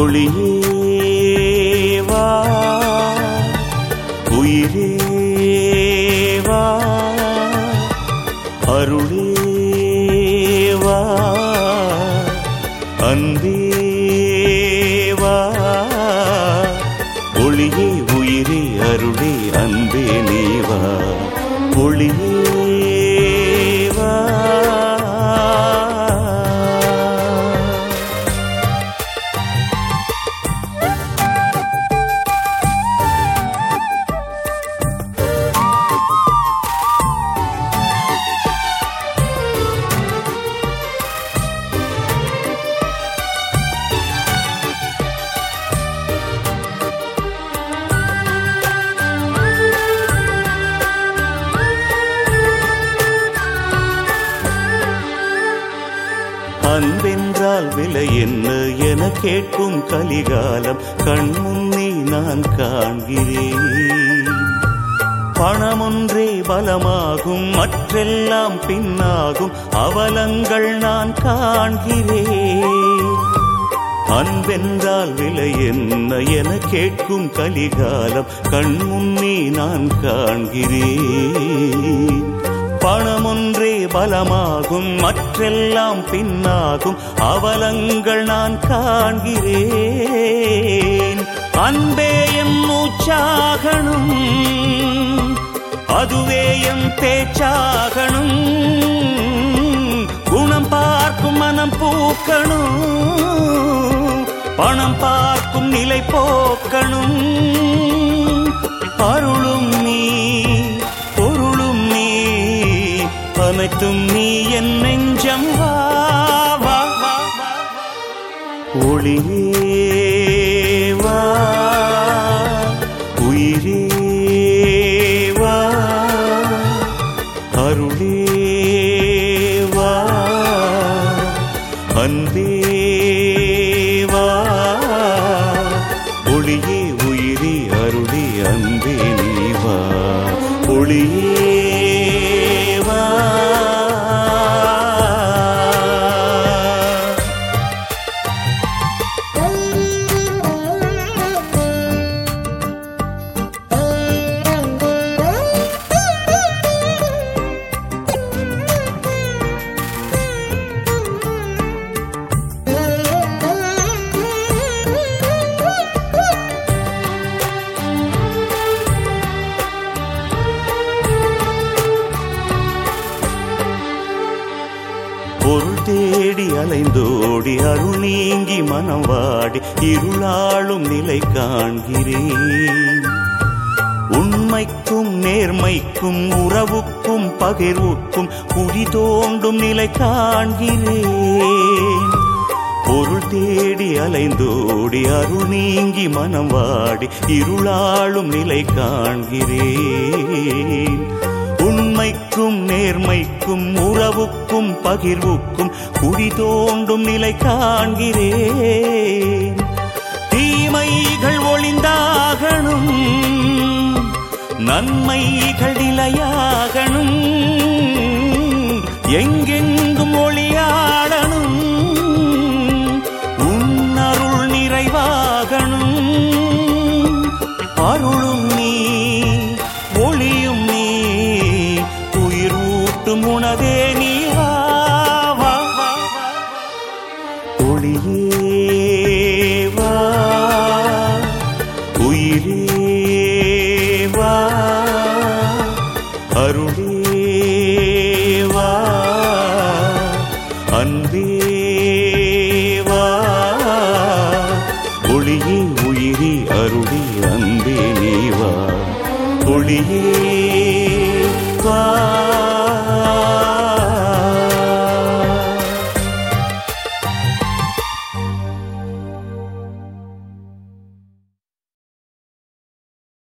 ஒளியே வா உயிரே வா அருளே வா அன்பே வா ஒளியே உயிரே அருளே அன்பே நீ வா ஒளியே வா அன்பென்றால் விலை என்ன என கேட்கும் கலிகாலம் கண்முன்னே நான் காண்கிறேன் பணமொன்றே பலமாகும் மற்றெல்லாம் பின்னாகும் அவலங்கள் நான் காண்கிறேன் அன்பென்றால் விலை என்ன என கேட்கும் கலிகாலம் கண்முன்னே நான் காண்கிறேன் பணமொன்றே பலமாகும் மற்றெல்லாம் பின்னாகும் அவலங்கள் நான் காண்கிறேன் அன்பே எம் மூச்சாகணும் அதுவே எம் பேச்சாகணும் குணம் பார்க்கும் மனம் பூக்கணும் பணம் பார்க்கும் நிலை போக்கணும் அருளும் நீ பொருளும் நீ அனைத்தும் நீ என் நெஞ்சம் வா வா வா வா. ஒளியே வா உயிரே வா அருளே வா அன்பே வா ஒளியே உயிரே அருளே அன்பே நீ வா ஒளியே வா பொருள் தேடி அலைந்தோடி அருள் நீங்கி மனம் வாடி இருளாளும் நிலை காண்கிறேன் உண்மைக்கும் நேர்மைக்கும் உறவுக்கும் பகிர்வுக்கும் குழி தோண்டும் நிலை காண்கிறேன் பொருள் தேடி அலைந்தோடி அருள் நீங்கி மனம் வாடி இருளாளும் நிலை காண்கிறேன் உண்மைக்கும் நேர்மைக்கும் உறவுக்கும் பகிர்வுக்கும் குடி தோண்டும் நிலை காண்கிறேன் தீமைகள் ஒளிந்தாகணும் நன்மைகள் நிலையாகணும் எங்கெங்கும் ஒளியாடணும் உன்னருள் நிறைவாகணும் அருளும் நீ ஒளியும் நீ உயிர் ஊட்டும் உணவே நீ வா வா வா வா. ஒளியே வா உயிரே வா அருளே வா அன்பே வா ஒளியே உயிரே அருளே அன்பே நீ வா ஒளியே